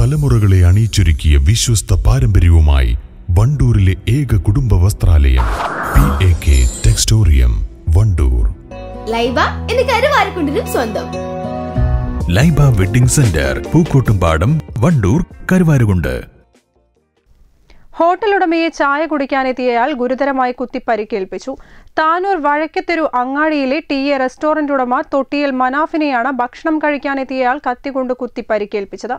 തലമുറകളെ അണിയിച്ചൊരുക്കിയ വിശ്വസ്ത പാരമ്പര്യവുമായി വണ്ടൂരിലെ ഏക കുടുംബ വസ്ത്രാലയം P A K Textorium Wandoor Laiba എന്ന് കരുവാരക്കുണ്ടിനും സ്വന്തം Laiba wedding centre Pookkottumpadam Wandoor Karuvarakundu hotel ഉടമയെ ചായ കുടിക്കാനെത്തിയയാൾ ഗുരുതരമായി കുത്തി പരിക്കേൽപ്പിച്ചു താനൂർ വഴക്കത്തെരു അങ്ങാടിയിലെ ടി എ റെസ്റ്റോറന്റ് ഉടമ തൊട്ടിയൽ മനാഫിനെയാണ് ഭക്ഷണം കഴിക്കാനെത്തിയയാൾ കത്തികൊണ്ട് കുത്തി പരിക്കേൽപ്പിച്ചത്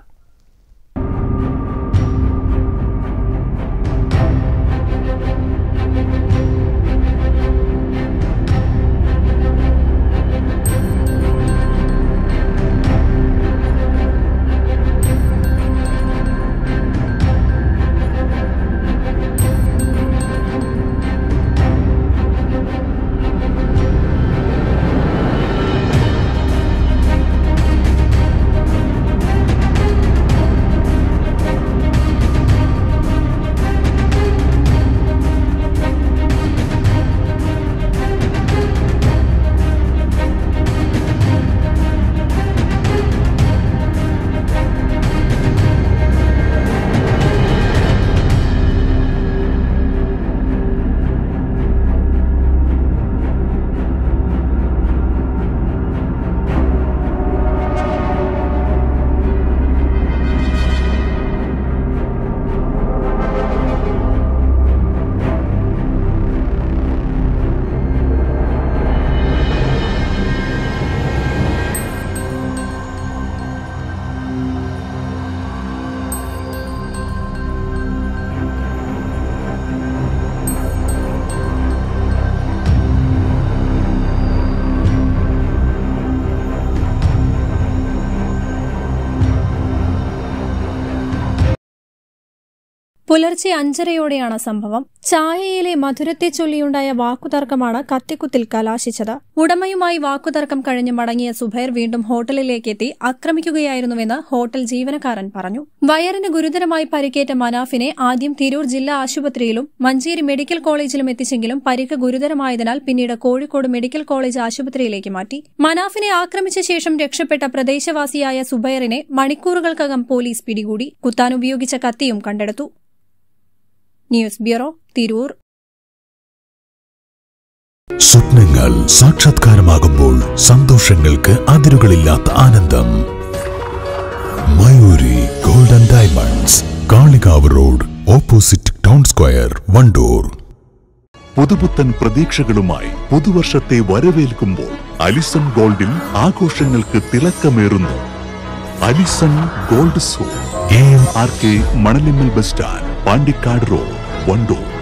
പുലർച്ചെ അഞ്ചരയോടെയാണ് സംഭവം ചായയിലെ മധുരത്തെ ചൊല്ലിയുണ്ടായ വാക്കുതർക്കമാണ് കത്തിക്കുത്തിൽ കലാശിച്ചത് ഉടമയുമായി വാക്കുതർക്കം കഴിഞ്ഞ് മടങ്ങിയ സുബൈർ വീണ്ടും ഹോട്ടലിലേക്കെത്തി ആക്രമിക്കുകയായിരുന്നുവെന്ന് ഹോട്ടൽ ജീവനക്കാരൻ പറഞ്ഞു വയറിന് ഗുരുതരമായി പരിക്കേറ്റ മനാഫിനെ ആദ്യം തിരൂർ ജില്ലാ ആശുപത്രിയിലും മഞ്ചേരി മെഡിക്കൽ കോളേജിലും എത്തിച്ചെങ്കിലും പരിക്ക് ഗുരുതരമായതിനാൽ പിന്നീട് കോഴിക്കോട് മെഡിക്കൽ കോളേജ് ആശുപത്രിയിലേക്ക് മാറ്റി മനാഫിനെ ആക്രമിച്ച ശേഷം രക്ഷപ്പെട്ട പ്രദേശവാസിയായ സുബൈറിനെ മണിക്കൂറുകൾക്കകം പോലീസ് പിടികൂടി കുത്താനുപയോഗിച്ച കത്തിയും കണ്ടെടുത്തു ന്യൂസ് ബ്യൂറോ തിരൂർ സ്വപ്നങ്ങൾ സാക്ഷാത്കാരമാകുമ്പോൾ സന്തോഷങ്ങൾക്ക് അതിരുകളില്ലാത്ത ആനന്ദം Mayuri golden diamonds Kalikavu road opposite town square Wandoor പുതുപുത്തൻ പ്രതീക്ഷകളുമായി പുതുവർഷത്തെ വരവേൽക്കുമ്പോൾ അലിസൺ ഗോൾഡിൽ ആഘോഷങ്ങൾക്ക് തിളക്കമേറുന്നു അലിസൺ ഗോൾഡ് സോ A M R K Manalimmal bus stand Pandikkad road Wandoor